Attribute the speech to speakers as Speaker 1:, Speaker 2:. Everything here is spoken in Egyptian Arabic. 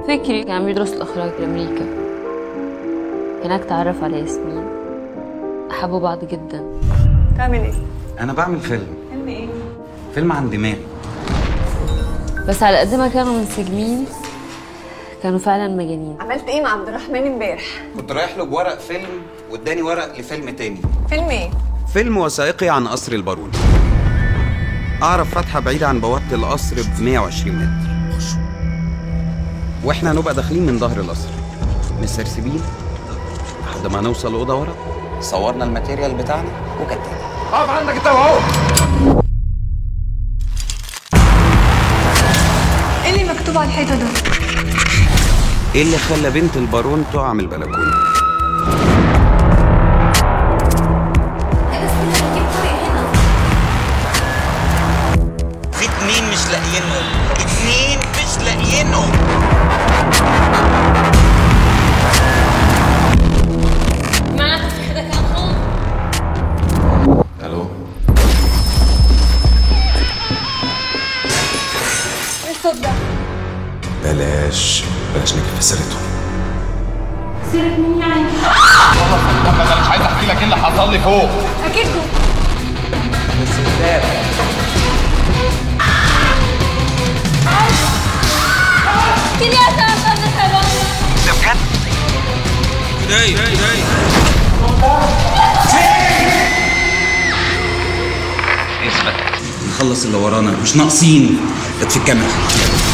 Speaker 1: فكري كان بيدرس الإخراج بأمريكا هناك تعرف على ياسمين أحبوا بعض جدا
Speaker 2: تعمل ايه؟
Speaker 3: انا بعمل فيلم
Speaker 2: فيلم ايه؟
Speaker 3: فيلم عن دماغ
Speaker 1: بس على قد ما كانوا منسجمين كانوا فعلا مجانين
Speaker 2: عملت ايه مع عبد الرحمن امبارح؟
Speaker 3: كنت رايح له بورق فيلم واداني ورق لفيلم تاني
Speaker 2: فيلم ايه؟
Speaker 3: فيلم وثائقي عن قصر البارون اعرف فتحه بعيده عن بوابه القصر ب 120 متر واحنا هنبقى داخلين من ظهر القصر مسترسبين لحد ما نوصل الاوضه ورا صورنا الماتيريال بتاعنا وكتبنا
Speaker 4: اقف عندك انت اهو
Speaker 2: ايه اللي مكتوب على الحيطه ده؟
Speaker 3: ايه اللي خلى بنت البارون تقع من البلكونه
Speaker 5: في اتنين مش لاقيينهم اتنين مش لاقيينهم
Speaker 1: معناتها في حدا كان خون
Speaker 3: الو
Speaker 2: ايه الصوت ده؟
Speaker 4: بلاش بلاش نجيب في سيرته
Speaker 6: انا مش عايز احكي لك ايه اللي حصل لي فوق
Speaker 2: اكيد جوه
Speaker 3: نخلص اللي ورانا مش ناقصين في الكاميرا